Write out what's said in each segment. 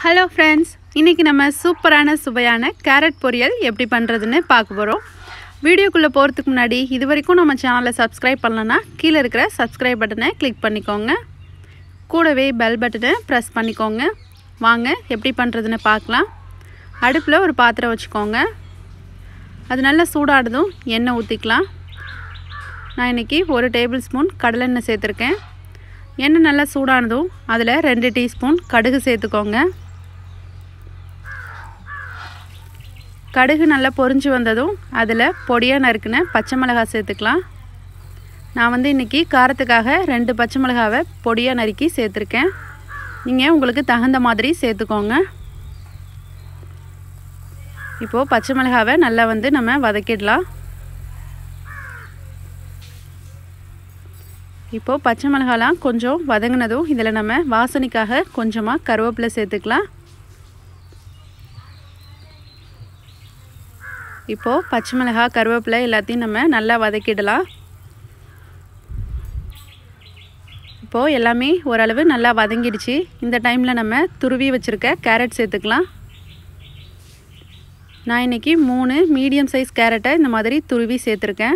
hello friends இன்றைக்கி நம்ம சூப்பரான சுவையான கேரட் பொரியல் எப்படி பண்ணுறதுன்னு பார்க்க போகிறோம் வீடியோக்குள்ளே போகிறதுக்கு முன்னாடி இது வரைக்கும் நம்ம சேனலை சப்ஸ்கிரைப் பண்ணலன்னா கீழே இருக்கிற சப்ஸ்கிரைப் பட்டனை கிளிக் பண்ணிக்கோங்க கூடவே பெல் பட்டனை ப்ரெஸ் பண்ணிக்கோங்க வாங்க எப்படி பண்ணுறதுன்னு பார்க்கலாம் அடுப்பில் ஒரு பாத்திரம் வச்சுக்கோங்க அது நல்லா சூடானதும் எண்ணெய் ஊற்றிக்கலாம் நான் இன்றைக்கி ஒரு டேபிள் ஸ்பூன் கடலெண்ணெய் சேர்த்துருக்கேன் எண்ணெய் நல்லா சூடானதும் அதில் ரெண்டு டீஸ்பூன் கடுகு சேர்த்துக்கோங்க கடுகு நல்லா பொரிஞ்சு வந்ததும் அதில் பொடியாக நறுக்குன பச்சை மிளகாய் சேர்த்துக்கலாம் நான் வந்து இன்றைக்கி காரத்துக்காக ரெண்டு பச்சை மிளகாவை பொடியாக நறுக்கி சேர்த்துருக்கேன் நீங்கள் உங்களுக்கு தகுந்த மாதிரி சேர்த்துக்கோங்க இப்போது பச்சை மிளகாவை நல்லா வந்து நம்ம வதக்கிடலாம் இப்போது பச்சை மிளகாலாம் கொஞ்சம் வதங்கினதும் இதில் நம்ம வாசனைக்காக கொஞ்சமாக கருவேப்பிலை சேர்த்துக்கலாம் இப்போது பச்சை மிளகா கருவேப்பிலை எல்லாத்தையும் நம்ம நல்லா வதக்கிடலாம் இப்போது எல்லாமே ஓரளவு நல்லா வதங்கிடுச்சு இந்த டைமில் நம்ம துருவி வச்சுருக்க கேரட் சேர்த்துக்கலாம் நான் இன்றைக்கி மூணு மீடியம் சைஸ் கேரட்டை இந்த மாதிரி துருவி சேர்த்துருக்கேன்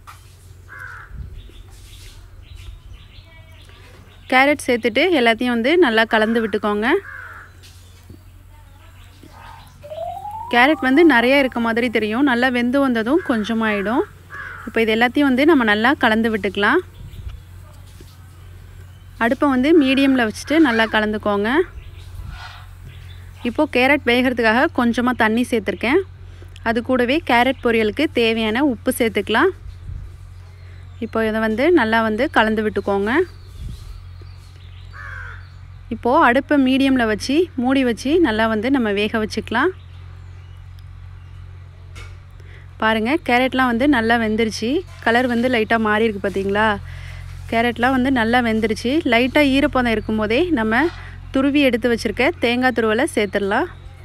கேரட் சேர்த்துட்டு எல்லாத்தையும் வந்து நல்லா கலந்து விட்டுக்கோங்க கேரட் வந்து நிறைய இருக்க மாதிரி தெரியும் நல்லா வெந்து வந்ததும் கொஞ்சமாயிடும் இப்போ இது எல்லாத்தையும் வந்து நம்ம நல்லா கலந்து விட்டுக்கலாம் அடுப்பை வந்து மீடியமில் வச்சுட்டு நல்லா கலந்துக்கோங்க இப்போது கேரட் வேகிறதுக்காக கொஞ்சமாக தண்ணி சேர்த்துருக்கேன் அது கூடவே கேரட் பொரியலுக்கு தேவையான உப்பு சேர்த்துக்கலாம் இப்போ இதை வந்து நல்லா வந்து கலந்து விட்டுக்கோங்க இப்போது அடுப்பை மீடியமில் வச்சு மூடி வச்சு நல்லா வந்து நம்ம வேக வச்சுக்கலாம் பாருங்கள் கேரட்லாம் வந்து நல்லா வெந்துருச்சு கலர் வந்து லைட்டாக மாறி இருக்குது பார்த்தீங்களா கேரட்லாம் வந்து நல்லா வெந்துருச்சு லைட்டாக ஈரப்பதம் இருக்கும்போதே நம்ம துருவி எடுத்து வச்சுருக்க தேங்காய் துருவலை சேர்த்துடலாம்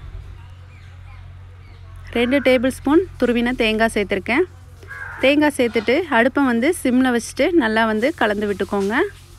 ரெண்டு டேபிள் ஸ்பூன் துருவின தேங்காய் சேர்த்துருக்கேன் தேங்காய் சேர்த்துட்டு அடுப்பை வந்து சிம்மில் வச்சுட்டு நல்லா வந்து கலந்து விட்டுக்கோங்க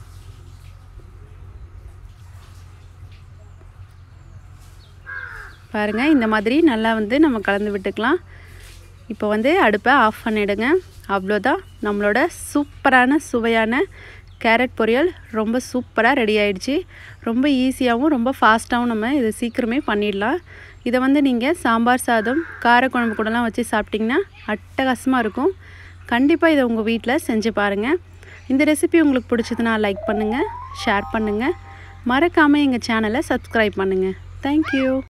பாருங்கள் இந்த மாதிரி நல்லா வந்து நம்ம கலந்து விட்டுக்கலாம் இப்போ வந்து அடுப்பை ஆஃப் பண்ணிவிடுங்க அவ்வளோதான் நம்மளோட சூப்பரான சுவையான கேரட் பொரியல் ரொம்ப சூப்பராக ரெடி ஆகிடுச்சு ரொம்ப ஈஸியாகவும் ரொம்ப ஃபாஸ்ட்டாகவும் நம்ம இது சீக்கிரமே பண்ணிடலாம் இதை வந்து நீங்கள் சாம்பார் சாதம் காரக்குழம்பு கூடலாம் வச்சு சாப்பிட்டிங்கன்னா அட்டகாசமாக இருக்கும் கண்டிப்பாக இதை உங்கள் வீட்டில் செஞ்சு பாருங்கள் இந்த ரெசிபி உங்களுக்கு பிடிச்சதுன்னா லைக் பண்ணுங்கள் ஷேர் பண்ணுங்கள் மறக்காமல் எங்கள் சேனலை சப்ஸ்கிரைப் பண்ணுங்கள் தேங்க்யூ